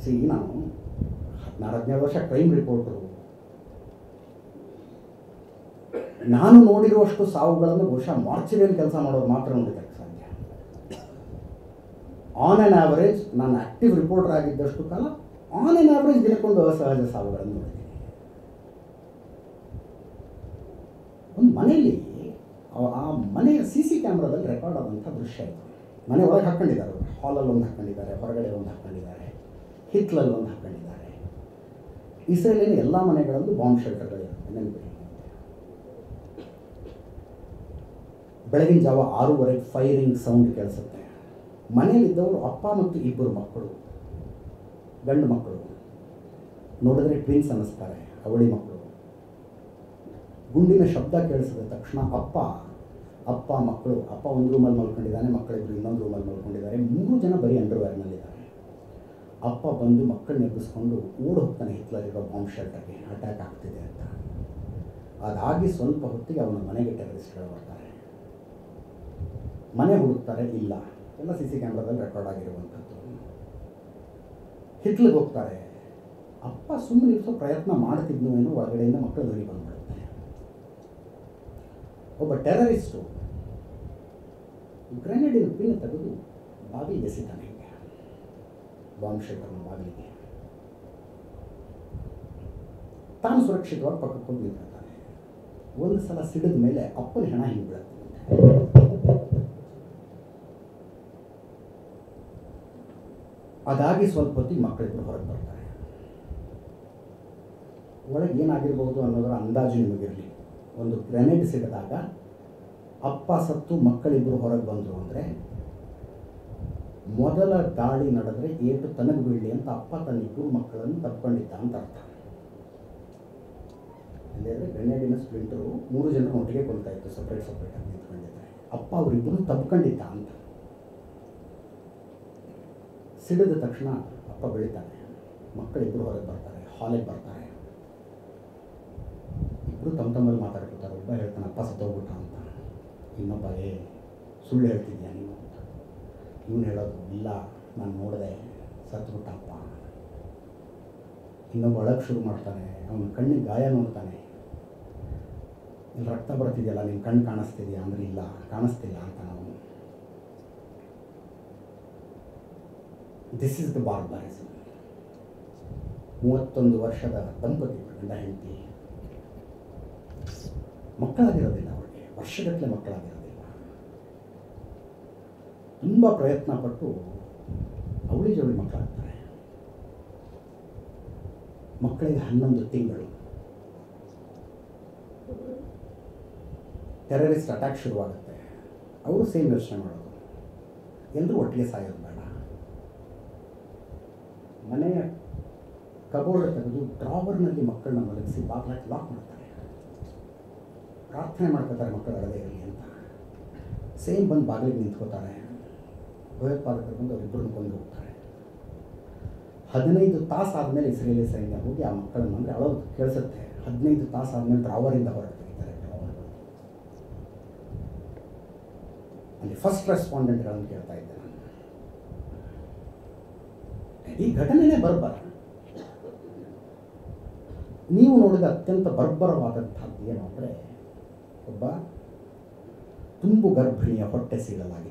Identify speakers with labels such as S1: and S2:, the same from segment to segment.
S1: C ನಾನು ಹದಿನಾರು ಹದಿನೇಳು ವರ್ಷ ಕ್ರೈಮ್ ರಿಪೋರ್ಟರು ನಾನು ನೋಡಿರುವಷ್ಟು ಸಾವುಗಳನ್ನು ಬಹುಶಃ ಮಾರ್ಚರಿಯಲ್ಲಿ ಕೆಲಸ ಮಾಡೋರು ಮಾತ್ರ ನೋಡಿದ್ದಕ್ಕೆ ಸಾಧ್ಯ ಆನ್ ಆ್ಯನ್ ಆವರೇಜ್ ನಾನು ಆ್ಯಕ್ಟಿವ್ ರಿಪೋರ್ಟರ್ ಆಗಿದ್ದಷ್ಟು ಕಾಲ ಆನ್ ಆ್ಯನ್ ಆವರೇಜ್ ದಿನಕ್ಕೊಂದು ಅಸಹಜ ಸಾವುಗಳನ್ನು ನೋಡಿದ್ದೀನಿ ಒಂದು ಮನೆಯಲ್ಲಿ ಆ- ಆ ಮನೆಯ ಸಿ ಸಿ ಕ್ಯಾಮ್ರಾದಲ್ಲಿ ರೆಕಾರ್ಡ್ ಆದಂಥ ದೃಶ್ಯ ಇದು ಮನೆ ಒಳಗೆ ಹಾಕ್ಕೊಂಡಿದ್ದಾರೆ ಅವ್ರು. ಹಾಲಲ್ಲಿ ಒಂದು ಹಾಕ್ಕೊಂಡಿದ್ದಾರೆ ಹೊರಗಡೆ ಒಂದು ಹಾಕ್ಕೊಂಡಿದ್ದಾರೆ ಹಿತ್ಲಲ್ಲಿ ಒಂದು ಹಾಕ್ಕೊಂಡಿದ್ದಾರೆ ಇಸ್ರೇಲಿನ ಎಲ್ಲ ಮನೆಗಳಲ್ಲೂ ಬಾಂಬ್ ಶೆಲ್ಟರ್ಗಳಿರುತ್ತೆ ನೆನಪಿಡಿ ಬೆಳಗಿನ ಜಾವ ಆರೂವರೆಗೆ ಫೈರಿಂಗ್ ಸೌಂಡ್ ಕೇಳಿಸುತ್ತೆ ಮನೆಯಲ್ಲಿದ್ದವರು ಅಪ್ಪ ಮತ್ತು ಇಬ್ಬರು ಮಕ್ಕಳು ಗಂಡು ಮಕ್ಕಳು ನೋಡಿದ್ರೆ ಟ್ವಿನ್ಸ್ ಅನ್ನಿಸ್ತಾರೆ ಅವಳಿ ಮಕ್ಕಳು ಗುಂಡಿನ ಶಬ್ದ ಕೇಳಿಸಿದ ತಕ್ಷಣ ಅಪ್ಪ ಅಪ್ಪ ಮಕ್ಕಳು ಅಪ್ಪ ಒಂದು ರೂಮಲ್ಲಿ ಮಲ್ಕೊಂಡಿದ್ದಾನೆ ಮಕ್ಕಳಿಬ್ರು ಇನ್ನೊಂದು ರೂಮಲ್ಲಿ ಮಲ್ಕೊಂಡಿದ್ದಾರೆ ಮೂರು ಜನ ಬರೀ ಅಂಡರ್ವೇರ್ನಲ್ಲಿದ್ದಾರೆ ಅಪ್ಪ ಬಂದು ಮಕ್ಕಳನ್ನ ಎಬ್ಬಿಸ್ಕೊಂಡು ಓಡ್ ಹೋಗ್ತಾನೆ ಹಿತ್ಲಲ್ಲಿರೋ ಬಾಂಬ್ ಶೆಲ್ಟರ್ಗೆ ಅಟ್ಯಾಕ್ ಆಗ್ತಿದೆ ಅಂತ ಅದಾಗಿ ಸ್ವಲ್ಪ ಹೊತ್ತಿಗೆ ಅವನ ಮನೆಗೆ ಟೆರರಿಸ್ಟ್ಗಳು ಬರ್ತಾರೆ ಮನೆ ಹುಡುಕ್ತಾರೆ ಇಲ್ಲ ಎಲ್ಲ ಸಿ ಸಿ ಕ್ಯಾಮ್ರಾದಲ್ಲಿ ರೆಕಾರ್ಡ್ ಆಗಿರುವಂಥದ್ದು ಹಿತ್ಲಿಗೆ ಹೋಗ್ತಾರೆ ಅಪ್ಪ ಸುಮ್ಮನೆ ಇರಿಸೋ ಪ್ರಯತ್ನ ಮಾಡ್ತಿದ್ನು ಏನೋ ಒಳಗಡೆಯಿಂದ ಮಕ್ಕಳು ಧ್ವನಿ ಬಂದ್ಬಿಡುತ್ತೆ ಒಬ್ಬ ಟೆರರಿಸ್ಟು ಗ್ರೆನೇಡಿನ ಪಿನ್ ತೆಗೆದು ಬಾಗಿಲಿಗೆ ಎಸಿತಾನೆ ಹಿಂಗೆ ಬಾಂಬ್ ಶೆಲ್ಟರ್ನ ಬಾಗಿಲಿಗೆ ತಾನು ಸುರಕ್ಷಿತವಾಗಿ ಪಕ್ಕಕ್ಕೆ ಹೋಗಿ ನಿಂತಿರ್ತಾನೆ ಒಂದು ಸಲ ಸಿಡಿದ ಮೇಲೆ ಅಪ್ಪನ ಹೆಣ ಹಿಂಗೆ ಬೀಳುತ್ತೆ ಅದಾಗಿ ಸ್ವಲ್ಪ ಹೊತ್ತಿಗೆ ಮಕ್ಕಳಿಬ್ಬರು ಹೊರಗೆ ಬರ್ತಾರೆ ಒಳಗೆ ಏನಾಗಿರ್ಬೋದು ಅನ್ನೋದರ ಅಂದಾಜು ನಿಮಗಿರಲಿ ಒಂದು ಗ್ರೆನೇಡ್ ಸಿಡಿದಾಗ ಅಪ್ಪ ಸತ್ತು ಮಕ್ಕಳಿಬ್ಬರು ಹೊರಗೆ ಬಂದರು ಅಂದರೆ ಮೊದಲ ದಾಳಿ ನಡೆದ್ರೆ ಏಟು ತನಗೆ ಬೀಳಲಿ ಅಂತ ಅಪ್ಪ ತನ್ನ ಇಬ್ಬರು ಮಕ್ಕಳನ್ನು ತಪ್ಕೊಂಡಿದ್ದ ಅಂತ ಅರ್ಥ ಅಂದರೆ ಗ್ರೆನೇಡಿನ ಸ್ಪ್ಲಿಂಟರು ಮೂರು ಜನ ಒಟ್ಟಿಗೆ ಕೊಲ್ತಾ ಇತ್ತು ಸಪ್ರೇಟ್ ಸಪ್ರೇಟ್ ಆಗಿ ನಿಂತ್ಕೊಂಡಿದ್ದಾರೆ ಅಪ್ಪ ಅವರಿಬ್ಬರು ತಪ್ಕೊಂಡಿದ್ದ ಅಂತ ಸಿಡಿದ ತಕ್ಷಣ ಅಪ್ಪ ಬೆಳಿತಾನೆ ಮಕ್ಕಳಿಬ್ಬರು ಹೊರಗೆ ಬರ್ತಾರೆ ಹಾಲಿಗೆ ಬರ್ತಾರೆ ಇಬ್ಬರು ತಮ್ಮ ತಮ್ಮಲ್ಲಿ ಮಾತಾಡ್ಕೊತಾರೆ ಒಬ್ಬ ಹೇಳ್ತಾನೆ ಅಪ್ಪ ಸತ್ತೋಗ್ಬಿಟ್ಟ ಅಂತ ಇನ್ನೊಬ್ಬ ಏ ಸುಳ್ಳು ಹೇಳ್ತಿದ್ಯಾ ನೀನು ಅಂತ ಇವನು ಹೇಳೋದು ಇಲ್ಲ ನಾನು ನೋಡಿದೆ ಸತ್ಬಿಟ್ಟಪ್ಪ ಇನ್ನೊಬ್ಬ ಒಳಗೆ ಶುರು ಮಾಡ್ತಾನೆ ಅವನ ಕಣ್ಣಿಗೆ ಗಾಯ ನೋಡ್ತಾನೆ ಇಲ್ಲಿ ರಕ್ತ ಬರ್ತಿದೆಯಲ್ಲ ನಿನ್ನ ಕಣ್ಣು ಕಾಣಿಸ್ತಿದೆಯಾ ಅಂದ್ರೆ ಇಲ್ಲ ಕಾಣಿಸ್ತಿಲ್ಲ ಅಂತ ನಾವು ದಿಸ್ ಇಸ್ ದ ಬಾರ್ಬಾರಿಸಮ್ ಮೂವತ್ತೊಂದು ವರ್ಷದ ದಂಪತಿ ಗಂಡ ಹೆಂಡತಿ ಮಕ್ಕಳಾಗಿರೋದಿಲ್ಲ ಅವರಿಗೆ ವರ್ಷಗಟ್ಟಲೆ ಮಕ್ಕಳಾಗಿರೋದಿಲ್ಲ ತುಂಬ ಪ್ರಯತ್ನ ಪಟ್ಟು ಅವಳಿ ಜವಳಿ ಮಕ್ಕಳಾಗ್ತಾರೆ ಮಕ್ಕಳಿಗೆ ಹನ್ನೊಂದು ತಿಂಗಳು ಟೆರರಿಸ್ಟ್ ಅಟ್ಯಾಕ್ ಶುರುವಾಗುತ್ತೆ ಅವರು ಸೇಮ್ ಯೋಚನೆ ಮಾಡೋದು ಎಲ್ಲರೂ ಒಟ್ಟಿಗೆ ಸಾಯೋದು ಬೇಡ ಮನೆಯ ಕಬೋರ್ಡ್ ತೆಗೆದು ಡ್ರಾವರ್ನಲ್ಲಿ ಮಕ್ಕಳನ್ನ ಮಲಗಿಸಿ ಬಾಗ್ಲಾಕಿ ಲಾಕ್ ಮಾಡ್ತಾರೆ ಪ್ರಾರ್ಥನೆ ಮಾಡ್ಕೋತಾರೆ ಮಕ್ಕಳು ಅಳದೇ ಇರಲಿ ಅಂತ ಸೇಮ್ ಬಂದು ಬಾಗಿಲಿಗೆ ನಿಂತ್ಕೋತಾರೆ ಭಯೋತ್ಪಾದಕರು ಬಂದು ಅವರಿಬ್ಬರನ್ನು ಕೊಂದು ಹೋಗ್ತಾರೆ ಹದಿನೈದು ತಾಸು ಆದಮೇಲೆ ಇಸ್ರೇಲಿ ಸೈನ್ಯ ಹೋಗಿ ಆ ಮಕ್ಕಳನ್ನು ಅಂದರೆ ಅಳೋದು ಕೇಳಿಸುತ್ತೆ ಹದಿನೈದು ತಾಸು ಆದಮೇಲೆ ಡ್ರಾವರಿಂದ ಹೊರಗೆ ತೆಗಿತಾರೆ ಡ್ರಾವರ್ಗಳು ಅಲ್ಲಿ ಫಸ್ಟ್ ರೆಸ್ಪಾಂಡೆಂಟ್ಗಳನ್ನು ಕೇಳ್ತಾ ಇದ್ದೆ ನಾನು ಈ ಘಟನೆನೇ ಬರ್ಬರ ನೀವು ನೋಡಿದ ಅತ್ಯಂತ ಬರ್ಬರವಾದಂಥದ್ದು ಏನು ಅಂದರೆ ಒಬ್ಬ ತುಂಬು ಗರ್ಭಿಣಿಯ ಹೊಟ್ಟೆ ಸೀಳಲಾಗಿತ್ತು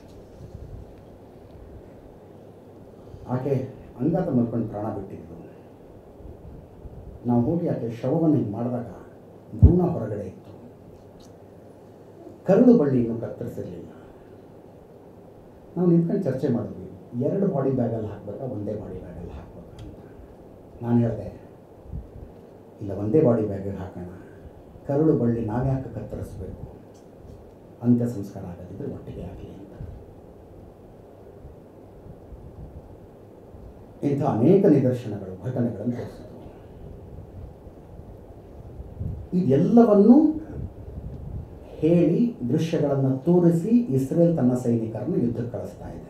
S1: ಆಕೆ ಅಂಗಾತ ಮಲ್ಕೊಂಡು ಪ್ರಾಣ ಬಿಟ್ಟಿದ್ದು ನಾವು ಹೋಗಿ ಆಕೆ ಶವವನ್ನು ಹಿಂಗೆ ಮಾಡಿದಾಗ ಭ್ರೂಣ ಹೊರಗಡೆ ಇತ್ತು ಕರಳು ಬಳ್ಳಿ ಇನ್ನೂ ಕತ್ತರಿಸಿರಲಿಲ್ಲ ನಾವು ನಿಂತ್ಕೊಂಡು ಚರ್ಚೆ ಮಾಡಿದ್ವಿ ಎರಡು ಬಾಡಿ ಬ್ಯಾಗಲ್ಲಿ ಹಾಕ್ಬೇಕಾ ಒಂದೇ ಬಾಡಿ ಬ್ಯಾಗಲ್ಲಿ ಹಾಕ್ಬೇಕಾ ಅಂತ ನಾನು ಹೇಳಿದೆ ಇಲ್ಲ ಒಂದೇ ಬಾಡಿ ಬ್ಯಾಗಿಗೆ ಹಾಕೋಣ ಕರಳು ಬಳ್ಳಿ ನಾವ್ಯಾಕೆ ಕತ್ತರಿಸ್ಬೇಕು ಅಂತ್ಯ ಸಂಸ್ಕಾರ ಆಗದಿದ್ದರೆ ಒಟ್ಟಿಗೆ ಆಗಲಿ ಅಂತ ಇಂಥ ಅನೇಕ ನಿದರ್ಶನಗಳು ಘಟನೆಗಳನ್ನು ತೋರಿಸಿತು ಇದೆಲ್ಲವನ್ನೂ ಹೇಳಿ ದೃಶ್ಯಗಳನ್ನು ತೋರಿಸಿ ಇಸ್ರೇಲ್ ತನ್ನ ಸೈನಿಕರನ್ನು ಯುದ್ಧಕ್ಕೆ ಕಳಿಸ್ತಾ ಇದೆ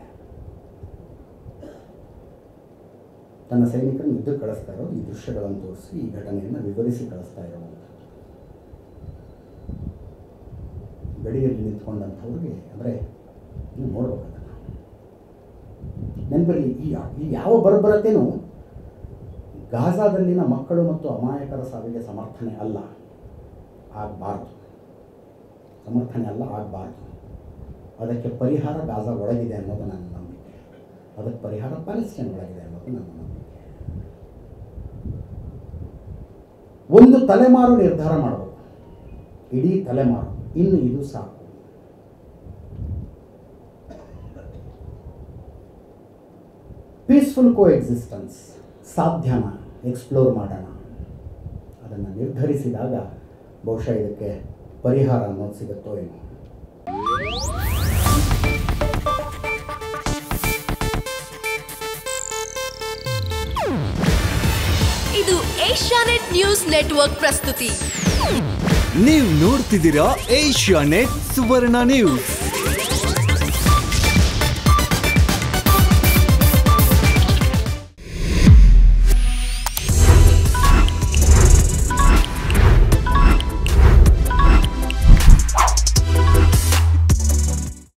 S1: ತನ್ನ ಸೈನಿಕರನ್ನು ಯುದ್ಧಕ್ಕೆ ಕಳಿಸ್ತಾ ಇರೋದು ಈ ದೃಶ್ಯಗಳನ್ನು ತೋರಿಸಿ ಈ ಘಟನೆಯನ್ನು ವಿವರಿಸಿ ಕಳಿಸ್ತಾ ಇರುವಂಥದ್ದು ಗಡಿಯಲ್ಲಿ ನಿಂತ್ಕೊಂಡಂಥವ್ರಿಗೆ ಅಂದರೆ ನೀವು ನೋಡ್ಬೇಕಲ್ಲ ನೆನಪಿರಲಿ ಈ ಈ ಯಾವ ಬರ್ಬರತೆನೂ ಗಾಜಾದಲ್ಲಿನ ಮಕ್ಕಳು ಮತ್ತು ಅಮಾಯಕರ ಸಾವಿಗೆ ಸಮರ್ಥನೆ ಅಲ್ಲ ಆಗಬಾರ್ದು ಸಮರ್ಥನೆ ಅಲ್ಲ ಆಗಬಾರ್ದು ಅದಕ್ಕೆ ಪರಿಹಾರ ಗಾಜಾ ಒಳಗಿದೆ ಅನ್ನೋದು ನನ್ನ ನಂಬಿಕೆ ಅದಕ್ಕೆ ಪರಿಹಾರ ಪ್ಯಾಲೆಸ್ಟೈನ್ ಒಳಗಿದೆ ಅನ್ನೋದು ನನ್ನ ನಂಬಿಕೆ ಒಂದು ತಲೆಮಾರು ನಿರ್ಧಾರ ಮಾಡಬೇಕು ಇಡೀ ತಲೆಮಾರು ಇನ್ನು ಇದು ಸಾಕು ಪೀಸ್ಫುಲ್ ಕೋ ಎಕ್ಸಿಸ್ಟೆನ್ಸ್ ಸಾಧ್ಯನ ಎಕ್ಸ್ಪ್ಲೋರ್ ಮಾಡೋಣ ಅದನ್ನು ನಿರ್ಧರಿಸಿದಾಗ ಬಹುಶಃ ಇದಕ್ಕೆ ಪರಿಹಾರ ಅನ್ನೋದು ಸಿಗುತ್ತೋ ಏನೋ
S2: ಇದು ಏಷ್ಯಾನೆಟ್ ನ್ಯೂಸ್ ನೆಟ್ವರ್ಕ್ ಪ್ರಸ್ತುತಿ
S3: ನೀವು ನೋಡ್ತಿದ್ದೀರಾ ಏಷ್ಯಾ ನೆಟ್ ಸುವರ್ಣ ನ್ಯೂಸ್